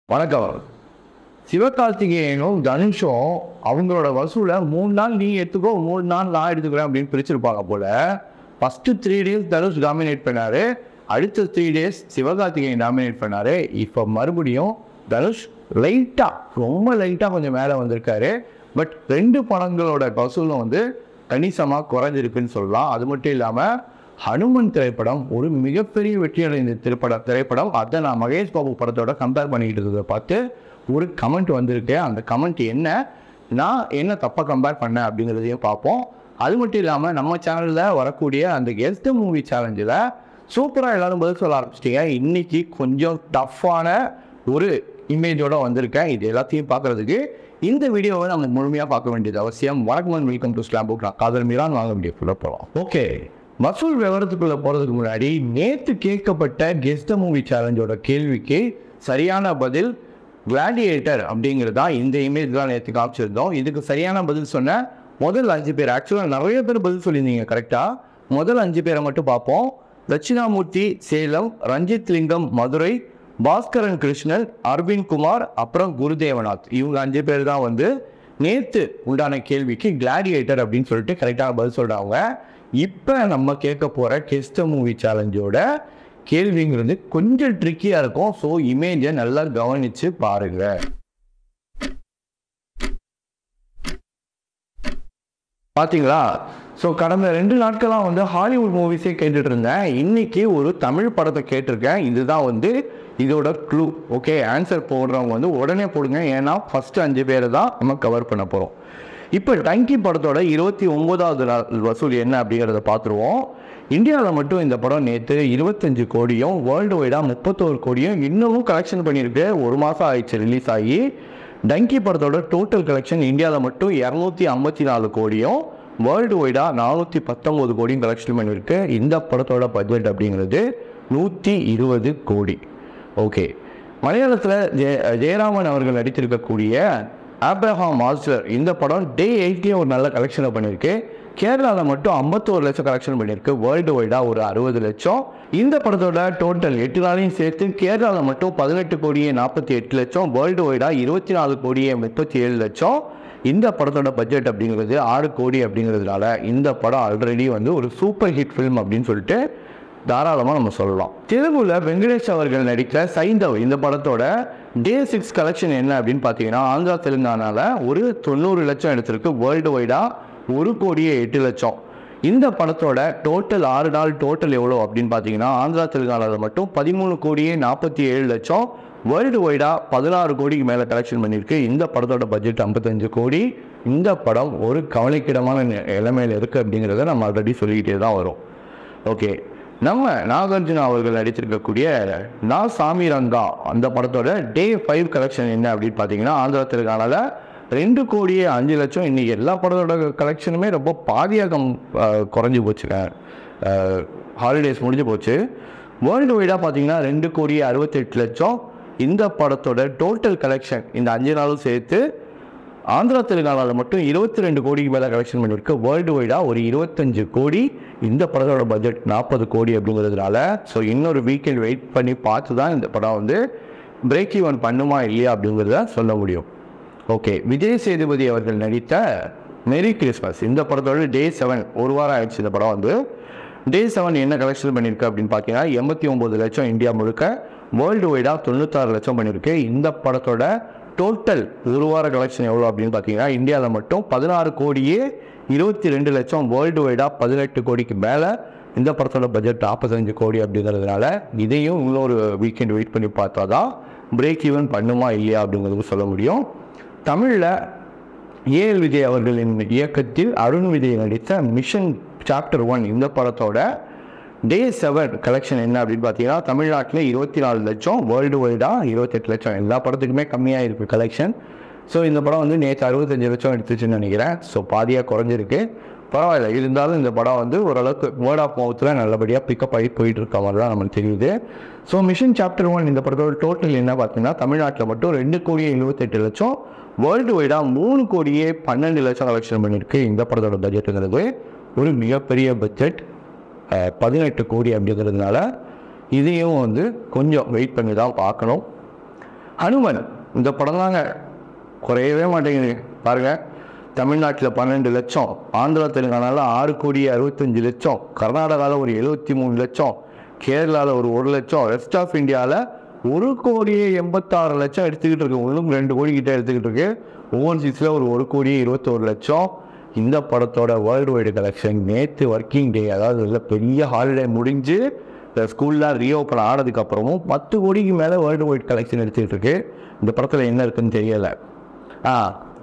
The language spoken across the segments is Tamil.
வணக்கம் சிவகார்த்திகேயனும் தனுஷும் அவங்களோட வசூலை மூணு நாள் நீ எடுத்துக்கோ மூணு நாள் நான் எடுத்துக்கிறேன் அப்படின்னு பிரிச்சிருப்பாங்க போல first three days Dhanush dominate பண்ணாரு அடுத்த த்ரீ டேஸ் சிவகார்த்திகேயன் டாமினேட் பண்ணாரு இப்போ மறுபடியும் தனுஷ் லைட்டாக ரொம்ப லைட்டாக கொஞ்சம் மேலே வந்திருக்காரு பட் ரெண்டு படங்களோட வசூலும் வந்து கணிசமாக குறைஞ்சிருக்குன்னு சொல்லலாம் அது மட்டும் இல்லாமல் ஹனுமன் திரைப்படம் ஒரு மிகப்பெரிய வெற்றி அடைந்த திரைப்படம் திரைப்படம் அதை நான் மகேஷ் பாபு படத்தோட கம்பேர் பண்ணிக்கிட்டு இருந்ததை பார்த்து ஒரு கமெண்ட் வந்திருக்கு அந்த கமெண்ட் என்ன நான் என்ன தப்பாக கம்பேர் பண்ணேன் அப்படிங்கிறதையும் பார்ப்போம் அது மட்டும் இல்லாமல் நம்ம சேனலில் வரக்கூடிய அந்த கெஸ்ட் மூவி சேலஞ்சில் சூப்பராக எல்லாரும் பதில் சொல்ல ஆரம்பிச்சிட்டீங்க இன்னைக்கு கொஞ்சம் டஃப்பான ஒரு இமேஜோட வந்திருக்கேன் இது எல்லாத்தையும் பார்க்கறதுக்கு இந்த வீடியோவை நம்ம முழுமையாக பார்க்க வேண்டியது அவசியம் வணக்கம் and welcome to slam book நான் காதல் மீரான் வாங்க வீடியோ ஃபுல்லாக போகலாம் ஓகே வசூல் விவரத்துக்குள்ளே போகிறதுக்கு முன்னாடி நேற்று கேட்கப்பட்ட கெஸ்ட் மூவி சேலஞ்சோட கேள்விக்கு சரியான பதில் கிளாடியேட்டர் அப்படிங்கிறது தான் இந்த இமேஜ் தான் நேற்று காமிச்சிருந்தோம் இதுக்கு சரியான பதில் சொன்ன முதல் அஞ்சு பேர் ஆக்சுவலாக நிறைய பேர் பதில் சொல்லியிருந்தீங்க கரெக்டாக முதல் அஞ்சு பேரை மட்டும் பார்ப்போம் தட்சிணாமூர்த்தி சேலம் ரஞ்சித் லிங்கம் மதுரை பாஸ்கரன் கிருஷ்ணன் அரவிந்த் குமார் அப்புறம் குருதேவநாத் இவங்க அஞ்சு பேர் தான் வந்து நேற்று உண்டான கேள்விக்கு கிளாடியேட்டர் அப்படின்னு சொல்லிட்டு கரெக்டாக பதில் சொல்கிறாங்க இப்போ நம்ம கேட்க போகிற கெஸ்ட் மூவி சேலஞ்சோட கேள்விங்கிறது கொஞ்சம் ட்ரிக்கியாக இருக்கும் ஸோ இமேஜை நல்லா கவனித்து பாருங்க பார்த்தீங்களா ஸோ கடந்த ரெண்டு நாட்களாக வந்து ஹாலிவுட் மூவிஸே கேட்டுட்டு இருந்தேன் இன்னைக்கு ஒரு தமிழ் படத்தை கேட்டிருக்கேன் இதுதான் வந்து இதோட க்ளூ ஓகே ஆன்சர் போடுறவங்க வந்து உடனே போடுங்க ஏன்னா ஃபஸ்ட்டு அஞ்சு பேரை தான் நம்ம கவர் பண்ண போகிறோம் இப்போ டங்கி படத்தோட இருபத்தி ஒன்பதாவது நாள் வசூல் என்ன அப்படிங்கிறத பார்த்துருவோம் இந்தியாவில் மட்டும் இந்த படம் நேற்று இருபத்தஞ்சு கோடியும் வேர்ல்டு வைடாக முப்பத்தோரு கோடியும் இன்னமும் கலெக்ஷன் பண்ணியிருக்கு ஒரு மாதம் ஆயிடுச்சு ரிலீஸ் ஆகி டங்கி படத்தோட டோட்டல் கலெக்ஷன் இந்தியாவில் மட்டும் இரநூத்தி ஐம்பத்தி நாலு கோடியும் வேர்ல்டு வைடாக நானூற்றி பத்தொம்போது கோடியும் கலெக்ஷன் பண்ணியிருக்கு இந்த படத்தோட பட்ஜெட் அப்படிங்கிறது நூற்றி இருபது கோடி ஓகே மலையாளத்தில் ஜெய ஜெயராமன் அவர்கள் நடித்திருக்கக்கூடிய ஆப்ரஹாம் மாஸ்டர் இந்த படம் டே எயிட்டே ஒரு நல்ல கலெக்ஷனை பண்ணியிருக்கு கேரளாவில் மட்டும் ஐம்பத்தோரு லட்சம் கலெக்ஷன் பண்ணியிருக்கு வேர்ல்டு வைடாக ஒரு அறுபது லட்சம் இந்த படத்தோட டோட்டல் எட்டு நாளையும் சேர்த்து கேரளாவில் மட்டும் பதினெட்டு கோடியே நாற்பத்தி எட்டு லட்சம் வேர்ல்டு வைடாக இருபத்தி நாலு கோடியே முப்பத்தி ஏழு லட்சம் இந்த படத்தோட பட்ஜெட் அப்படிங்கிறது ஆறு கோடி அப்படிங்கிறதுனால இந்த படம் ஆல்ரெடி வந்து ஒரு சூப்பர் ஹிட் ஃபிலிம் அப்படின்னு சொல்லிட்டு தாராளமாக நம்ம சொல்லலாம் தெலுங்குல வெங்கடேஷ் அவர்கள் நடித்த சைந்தவ் இந்த படத்தோட டே சிக்ஸ் கலெக்ஷன் என்ன அப்படின்னு பார்த்தீங்கன்னா ஆந்திரா தெலுங்கானால ஒரு தொண்ணூறு லட்சம் எடுத்திருக்கு வேர்ல்டு வைடாக ஒரு கோடியே எட்டு லட்சம் இந்த படத்தோட டோட்டல் ஆறு நாள் டோட்டல் எவ்வளோ அப்படின்னு பார்த்தீங்கன்னா ஆந்திரா தெலுங்கானாவில் மட்டும் பதிமூணு கோடியே நாற்பத்தி ஏழு லட்சம் வேர்ல்டு வைடாக பதினாறு கோடிக்கு மேலே கலெக்ஷன் பண்ணியிருக்கு இந்த படத்தோட பட்ஜெட் ஐம்பத்தஞ்சு கோடி இந்த படம் ஒரு கவலைக்கிடமான நி- நிலைமையில இருக்குது அப்படிங்கிறத நம்ம ஆல்ரெடி சொல்லிக்கிட்டே தான் வரும் ஓகே நம்ம நாகார்ஜுனா அவர்கள் நடித்திருக்கக்கூடிய நான் சாமி ரங்கா அந்த படத்தோட டே ஃபைவ் கலெக்ஷன் என்ன அப்படின்னு பார்த்தீங்கன்னா ஆந்திரா தெலுங்கானால ரெண்டு கோடியே அஞ்சு லட்சம் இன்னைக்கு எல்லா படத்தோட கலெக்ஷனுமே ரொம்ப பாதியாக கம்- அஹ் குறைஞ்சு போச்சுங்க ஹாலிடேஸ் முடிஞ்சு போச்சு வேர்ல்டு வைடாக பார்த்தீங்கன்னா ரெண்டு கோடியே அறுபத்தெட்டு லட்சம் இந்த படத்தோட டோட்டல் கலெக்ஷன் இந்த அஞ்சு நாளும் சேர்த்து ஆந்திரா தெலுங்கானாவில் மட்டும் இருபத்தி ரெண்டு கோடிக்கு மேலே கலெக்ஷன் பண்ணியிருக்கு வேர்ல்டு வைடாக ஒரு இருபத்தஞ்சு கோடி இந்த படத்தோட பட்ஜெட் நாற்பது கோடி அப்படிங்கிறதுனால ஸோ இன்னொரு வீக்கெண்ட் வெயிட் பண்ணி பார்த்து தான் இந்த படம் வந்து பிரேக் ஈவன் பண்ணுமா இல்லையா அப்படிங்கிறத சொல்ல முடியும் ஓகே விஜய் சேதுபதி அவர்கள் நடித்த மெரி கிறிஸ்மஸ் இந்த படத்தோட டே செவன் ஒரு வாரம் ஆயிடுச்சு இந்த படம் வந்து டே செவன் என்ன கலெக்ஷன் பண்ணியிருக்கு அப்படின்னு பார்த்தீங்கன்னா எண்பத்தி ஒம்பது லட்சம் இந்தியா முழுக்க வேர்ல்டு வைடாக தொண்ணூத்தாறு லட்சம் பண்ணியிருக்கு இந்த படத்தோட டோட்டல் ஒரு வார கலெக்ஷன் எவ்வளோ அப்படின்னு பார்த்தீங்கன்னா இந்தியாவில் மட்டும் பதினாறு கோடியே இருபத்தி ரெண்டு லட்சம் வேர்ல்டு வைடாக பதினெட்டு கோடிக்கு மேலே இந்த படத்தோட பட்ஜெட் நாற்பத்தஞ்சு கோடி அப்படிங்கிறதுனால இதையும் இன்னொரு வீக்கெண்ட் வெயிட் பண்ணி பார்த்தா தான் பிரேக் ஈவன் பண்ணுமா இல்லையா அப்படிங்கிறது சொல்ல முடியும் தமிழில் ஏஎல் விஜய் அவர்களின் இயக்கத்தில் அருண் விஜய் நடித்த மிஷன் சாப்டர் ஒன் இந்த படத்தோட டே செவன் கலெக்ஷன் என்ன அப்படின்னு பார்த்தீங்கன்னா தமிழ்நாட்டில் இருபத்தி நாலு லட்சம் வேர்ல்டு வைடாக இருபத்தெட்டு லட்சம் எல்லா படத்துக்குமே கம்மியாக இருக்குது கலெக்ஷன் ஸோ இந்த படம் வந்து நேற்று அறுபத்தஞ்சு லட்சம் எடுத்துச்சுன்னு நினைக்கிறேன் ஸோ பாதியாக குறைஞ்சிருக்கு பரவாயில்ல இருந்தாலும் இந்த படம் வந்து ஓரளவுக்கு வேர்ட் ஆஃப் மவுத்தில் நல்லபடியாக பிக்கப் ஆகி போயிட்டு இருக்க மாதிரி தான் நமக்கு தெரியுது ஸோ மிஷன் சாப்டர் ஒன் இந்த படத்தோட டோட்டல் என்ன பார்த்தீங்கன்னா தமிழ்நாட்டில் மட்டும் ரெண்டு கோடியே எழுபத்தெட்டு லட்சம் வேர்ல்டு வைடாக மூணு கோடியே பன்னெண்டு லட்சம் கலெக்ஷன் பண்ணியிருக்கு இந்த படத்தோட பட்ஜெட்டுங்கிறது ஒரு மிகப்பெரிய பட்ஜெட் பதினெட்டு கோடி அப்படிங்கிறதுனால இதையும் வந்து கொஞ்சம் வெயிட் பண்ணி தான் பார்க்கணும் ஹனுமன் இந்த படம் தாங்க குறையவே மாட்டேங்குது பாருங்க தமிழ்நாட்டில் பன்னெண்டு லட்சம் ஆந்திரா தெலுங்கானாவில் ஆறு கோடி அறுபத்தஞ்சு லட்சம் கர்நாடகாவில் ஒரு எழுபத்தி மூணு லட்சம் கேரளாவில் ஒரு ஒரு லட்சம் ரெஸ்ட் ஆஃப் இந்தியாவில் ஒரு கோடியே எண்பத்தாறு லட்சம் எடுத்துக்கிட்டு இருக்கு இன்னும் ரெண்டு கோடி கிட்ட எடுத்துக்கிட்டு இருக்கு ஓவர்சீஸில் ஒரு ஒரு கோடியே இருபத்தோரு லட்சம் இந்த படத்தோட வேர்ல்டு வைடு கலெக்ஷன் நேற்று ஒர்க்கிங் டே அதாவது இல்லை பெரிய ஹாலிடே முடிஞ்சு இந்த ஸ்கூல்லாம் ரீஓப்பன் ஆனதுக்கப்புறமும் பத்து கோடிக்கு மேலே வேர்ல்டு வைட் கலெக்ஷன் எடுத்துக்கிட்டு இருக்கு இந்த படத்தில் என்ன இருக்குன்னு தெரியலை ஆ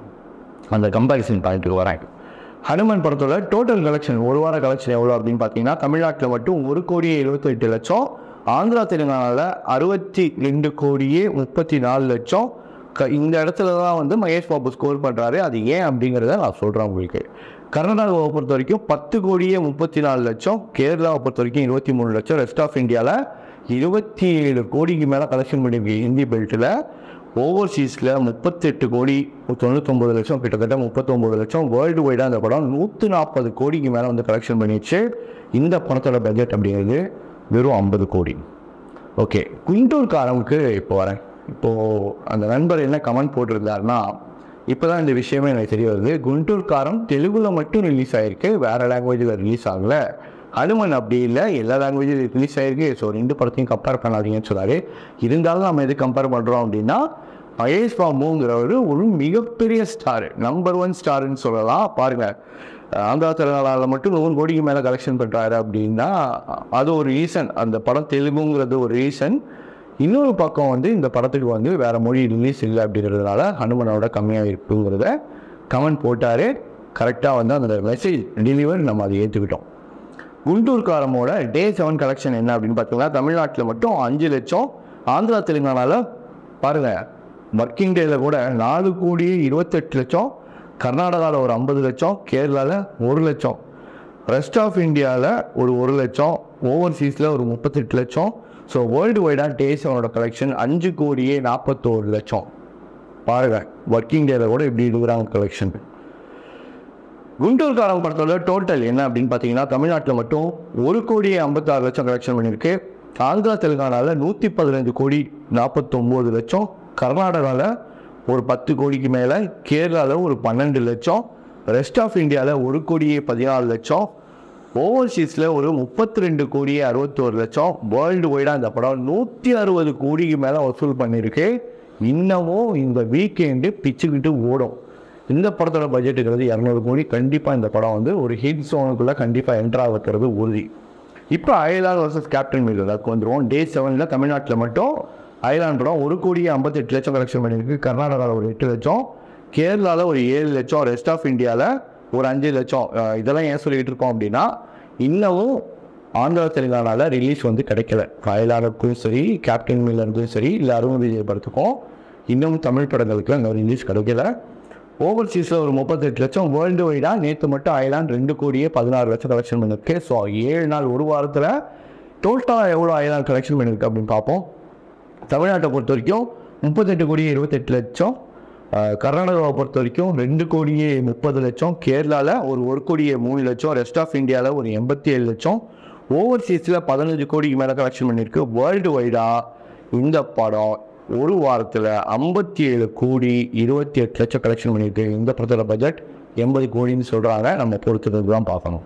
அந்த கம்பேரிசன் பாயிண்ட்டுக்கு வரேன் ஹனுமன் படத்தோட டோட்டல் கலெக்ஷன் ஒரு வார கலெக்ஷன் எவ்வளோ அப்படின்னு பார்த்தீங்கன்னா தமிழ்நாட்டில் மட்டும் ஒரு கோடியே எழுபத்தெட்டு லட்சம் ஆந்திரா தெலுங்கானாவில் அறுபத்தி ரெண்டு கோடியே முப்பத்தி நாலு லட்சம் க இந்த இடத்துல தான் வந்து மகேஷ் பாபு ஸ்கோர் பண்ணுறாரு அது ஏன் அப்படிங்கிறத நான் சொல்கிறேன் உங்களுக்கு கர்நாடகாவை பொறுத்த வரைக்கும் பத்து கோடியே முப்பத்தி நாலு லட்சம் கேரளாவை பொறுத்த வரைக்கும் இருபத்தி மூணு லட்சம் ரெஸ்ட் ஆஃப் இந்தியாவில் இருபத்தி ஏழு கோடிக்கு மேலே கலெக்ஷன் பண்ணியிருக்கு ஹிந்தி பெல்ட்டில் ஓவர்சீஸில் முப்பத்தெட்டு கோடி தொண்ணூத்தொம்பது லட்சம் கிட்டத்தட்ட முப்பத்தொம்பது லட்சம் வேர்ல்டு வைடாக அந்த படம் நூற்றி நாற்பது கோடிக்கு மேலே வந்து கலெக்ஷன் பண்ணிடுச்சு இந்த படத்தோட பட்ஜெட் அப்படிங்கிறது வெறும் ஐம்பது கோடி ஓகே குண்டூர்காரனுக்கு இப்போ வரேன் இப்போது அந்த நண்பர் என்ன கமெண்ட் போட்டிருந்தாருன்னா இப்போ தான் இந்த விஷயமே எனக்கு தெரிய வருது குண்டூர்காரம் தெலுங்குல மட்டும் ரிலீஸ் ஆகிருக்கு வேறு லாங்குவேஜில் ரிலீஸ் ஆகலை ஹனுமன் அப்படி இல்லை எல்லா லாங்குவேஜில் ரிலீஸ் ஆகிருக்கு ஸோ ரெண்டு படத்தையும் கம்பேர் பண்ணாதீங்கன்னு சொன்னார் இருந்தாலும் நம்ம எது கம்பேர் பண்ணுறோம் அப்படின்னா மகேஷ் பாபுங்கிறவர் ஒரு மிகப்பெரிய ஸ்டார் நம்பர் ஒன் ஸ்டாருன்னு சொல்லலாம் பாருங்கள் ஆந்திரா தெலுங்கானாவில் மட்டும் நூறு கோடிக்கு மேலே கலெக்ஷன் பண்ணுறாரு அப்படின்னா அது ஒரு ரீசன் அந்த படம் தெலுங்குங்கிறது ஒரு ரீசன் இன்னொரு பக்கம் வந்து இந்த படத்துக்கு வந்து வேறு மொழி ரிலீஸ் இல்லை அப்படிங்கிறதுனால ஹனுமனோட கம்மியாக இருக்குங்கிறத கமெண்ட் போட்டார் கரெக்டாக வந்து அந்த மெசேஜ் டெலிவர் நம்ம அதை ஏற்றுக்கிட்டோம் குண்டூர்காரமோட டே செவன் கலெக்ஷன் என்ன அப்படின்னு பார்த்தீங்கன்னா தமிழ்நாட்டில் மட்டும் அஞ்சு லட்சம் ஆந்திரா தெலுங்கானாவில் பாருங்கள் ஒர்க்கிங் டேயில் கூட நாலு கோடியே இருபத்தெட்டு லட்சம் கர்நாடகாவில் ஒரு ஐம்பது லட்சம் கேரளாவில் ஒரு லட்சம் ரெஸ்ட் ஆஃப் இந்தியாவில் ஒரு ஒரு லட்சம் ஓவர்சீஸில் ஒரு முப்பத்தெட்டு லட்சம் ஸோ வேர்ல்டு வைடாக டே செவனோட கலெக்ஷன் அஞ்சு கோடியே நாற்பத்தோரு லட்சம் பாருங்க ஒர்க்கிங் டேல கூட இப்படி இருக்கிறாங்க கலெக்ஷன் குண்டூர்காரன் படத்தோட டோட்டல் என்ன அப்படின்னு பார்த்தீங்கன்னா தமிழ்நாட்டில் மட்டும் ஒரு கோடியே ஐம்பத்தாறு லட்சம் கலெக்ஷன் பண்ணியிருக்கு ஆந்திரா தெலுங்கானாவில் நூற்றி பதினஞ்சு கோடி நாற்பத்தொம்போது லட்சம் கர்நாடகாவில் ஒரு பத்து கோடிக்கு மேலே கேரளாவில் ஒரு பன்னெண்டு லட்சம் ரெஸ்ட் ஆஃப் இந்தியாவில் ஒரு கோடியே பதினாலு லட்சம் ஓவர்சீஸில் ஒரு முப்பத்தி ரெண்டு கோடியே அறுபத்தோரு லட்சம் வேர்ல்டு வைடாக இந்த படம் நூற்றி அறுபது கோடிக்கு மேலே வசூல் பண்ணியிருக்கு இன்னமும் இந்த வீக்கெண்டு பிச்சுக்கிட்டு ஓடும் இந்த படத்தோட பட்ஜெட்டுங்கிறது இரநூறு கோடி கண்டிப்பாக இந்த படம் வந்து ஒரு ஹிட் சோனுக்குள்ளே கண்டிப்பாக என்ட்ரு ஆகிறது உறுதி இப்போ அயலான் வர்சஸ் கேப்டன் மில்லர் அதுக்கு வந்துடும் டே செவனில் தமிழ்நாட்டில் மட்டும் அயலான் படம் ஒரு கோடியே ஐம்பத்தெட்டு லட்சம் கலெக்ஷன் பண்ணியிருக்கு கர்நாடகாவில் ஒரு எட்டு லட்சம் கேரளாவில் ஒரு ஏழு லட்சம் ரெஸ்ட் ஆஃப் இந்தியாவில் ஒரு அஞ்சு லட்சம் அஹ் இதெல்லாம் ஏன் சொல்லிட்டு இருக்கோம் அப்படின்னா இன்னமும் ஆந்திரா தெலுங்கானாவில் ரிலீஸ் வந்து கிடைக்கல அயலானுக்கும் சரி கேப்டன் மில்லருக்கும் சரி இல்லை அருண் விஜய் படத்துக்கும் இன்னும் தமிழ் படங்களுக்கு அங்கே ரிலீஸ் கிடைக்கல ஓவர்சீஸில் ஒரு முப்பத்தெட்டு லட்சம் வேர்ல்டு வைடாக நேற்று மட்டும் அயலான் ரெண்டு கோடியே பதினாறு லட்சம் கலெக்ஷன் பண்ணிருக்கு ஸோ ஏழு நாள் ஒரு வாரத்தில் டோட்டலாக எவ்வளோ அயலான் கலெக்ஷன் பண்ணியிருக்கு அப்படின்னு பார்ப்போம் தமிழ்நாட்டை பொறுத்த வரைக்கும் முப்பத்தெட்டு கோடியே இருபத்தெட்டு லட்சம் அஹ், கர்நாடகாவை பொறுத்த வரைக்கும் ரெண்டு கோடியே முப்பது லட்சம் கேரளாவில் ஒரு ஒரு கோடியே மூணு லட்சம் ரெஸ்ட் ஆஃப் இந்தியாவில் ஒரு எண்பத்தி ஏழு லட்சம் ஓவர்சீஸில் பதினஞ்சு கோடிக்கு மேலே கலெக்ஷன் பண்ணியிருக்கு வேர்ல்டு வைடாக இந்த படம் ஒரு வாரத்தில் ஐம்பத்தி ஏழு கோடி இருபத்தி எட்டு லட்சம் கலெக்ஷன் பண்ணியிருக்கு இந்த படத்தோட பட்ஜெட் எண்பது கோடின்னு சொல்கிறாங்க நம்ம பொறுத்தது தான் பார்க்கணும்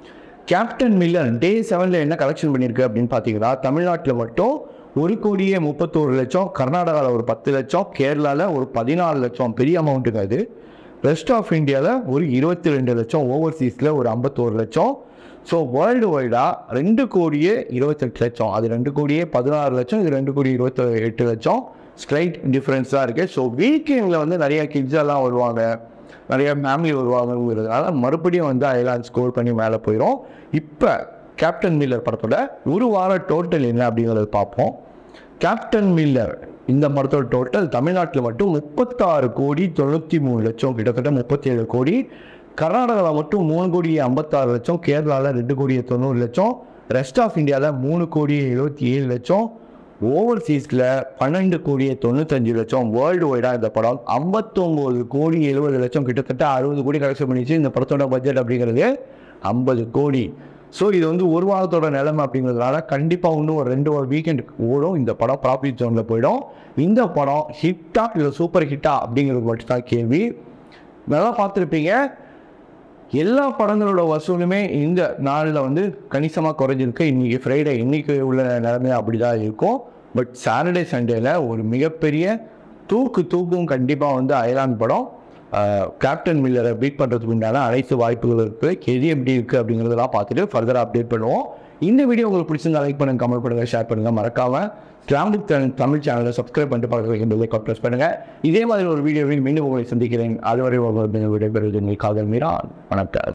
கேப்டன் மில்லர் டே செவனில் என்ன கலெக்ஷன் பண்ணியிருக்கு அப்படின்னு பார்த்தீங்கன்னா தமிழ்நாட்டில் மட்டும் ஒரு கோடியே முப்பத்தோரு லட்சம் கர்நாடகாவில் ஒரு பத்து லட்சம் கேரளாவில் ஒரு பதினாலு லட்சம் பெரிய அமௌண்ட்டுங்க அது ரெஸ்ட் ஆஃப் இந்தியாவில் ஒரு இருபத்தி ரெண்டு லட்சம் ஓவர்சீஸில் ஒரு ஐம்பத்தோரு லட்சம் ஸோ வேர்ல்டு வைடாக ரெண்டு கோடியே இருபத்தெட்டு லட்சம் அது ரெண்டு கோடியே பதினாறு லட்சம் இது ரெண்டு கோடி இருபத்தி எட்டு லட்சம் ஸ்லைட் டிஃப்ரென்ஸ் தான் இருக்குது ஸோ வீக்கெண்டில் வந்து நிறைய கிட்ஸ் எல்லாம் வருவாங்க நிறைய ஃபேமிலி வருவாங்கங்கிறதுனால மறுபடியும் வந்து ஐலாண்ட் ஸ்கோர் பண்ணி மேலே போயிடும் இப்போ கேப்டன் மில்லர் படத்தோட ஒரு வார டோட்டல் என்ன அப்படிங்கிறத பார்ப்போம் கேப்டன் மில்லர் இந்த படத்தோட டோட்டல் தமிழ்நாட்டில் மட்டும் முப்பத்தாறு கோடி தொண்ணூற்றி மூணு லட்சம் கிட்டத்தட்ட முப்பத்தேழு கோடி கர்நாடகாவில் மட்டும் மூணு கோடி ஐம்பத்தாறு லட்சம் கேரளாவில் ரெண்டு கோடி தொண்ணூறு லட்சம் ரெஸ்ட் ஆஃப் இந்தியாவில் மூணு கோடி எழுபத்தி ஏழு லட்சம் ஓவர்சீஸில் பன்னெண்டு கோடியே தொண்ணூத்தஞ்சு லட்சம் வேர்ல்டு வைடாக இந்த படம் ஐம்பத்தொம்போது கோடி எழுபது லட்சம் கிட்டத்தட்ட அறுபது கோடி கலெக்ஷன் பண்ணிச்சு இந்த படத்தோட பட்ஜெட் அப்படிங்கிறது ஐம்பது கோடி ஸோ இது வந்து ஒரு வாரத்தோட நிலைமை அப்படிங்கிறதுனால கண்டிப்பாக இன்னும் ஒரு ரெண்டு ஒரு வீக்கெண்டுக்கு ஓடும் இந்த படம் ப்ராஃபிட் ஜோனில் போயிடும் இந்த படம் ஹிட்டா இல்லை சூப்பர் ஹிட்டா அப்படிங்கிறது மட்டும் தான் கேள்வி நல்லா பார்த்துருப்பீங்க எல்லா படங்களோட வசூலுமே இந்த நாளில் வந்து கணிசமாக குறைஞ்சிருக்கு இன்றைக்கி ஃப்ரைடே இன்னைக்கு உள்ள நிலைமை அப்படி தான் இருக்கும் பட் சாட்டர்டே சண்டேல ஒரு மிகப்பெரிய தூக்கு தூக்கும் கண்டிப்பாக வந்து அயலான் படம் ஆஹ், கேப்டன் மில்லரை பீட் பண்ணுறதுக்கு உண்டான அனைத்து வாய்ப்புகள் இருக்குது எது எப்படி இருக்குது அப்படிங்கிறதெல்லாம் பார்த்துட்டு ஃபர்தராக அப்டேட் பண்ணுவோம் இந்த வீடியோ உங்களுக்கு பிடிச்சிருந்தா லைக் பண்ணுங்க கமெண்ட் பண்ணுங்க ஷேர் பண்ணுங்க மறக்காம டிராம்பிக் தமிழ் சேனலை சப்ஸ்கிரைப் பண்ணிட்டு பக்கத்தில் பெல்லை ப்ரெஸ் பண்ணுங்க இதே மாதிரி ஒரு வீடியோவில் மீண்டும் உங்களை சந்திக்கிறேன் அதுவரை உங்கள் விடைபெறுவது உங்கள் காதல் மீரா வணக்கம்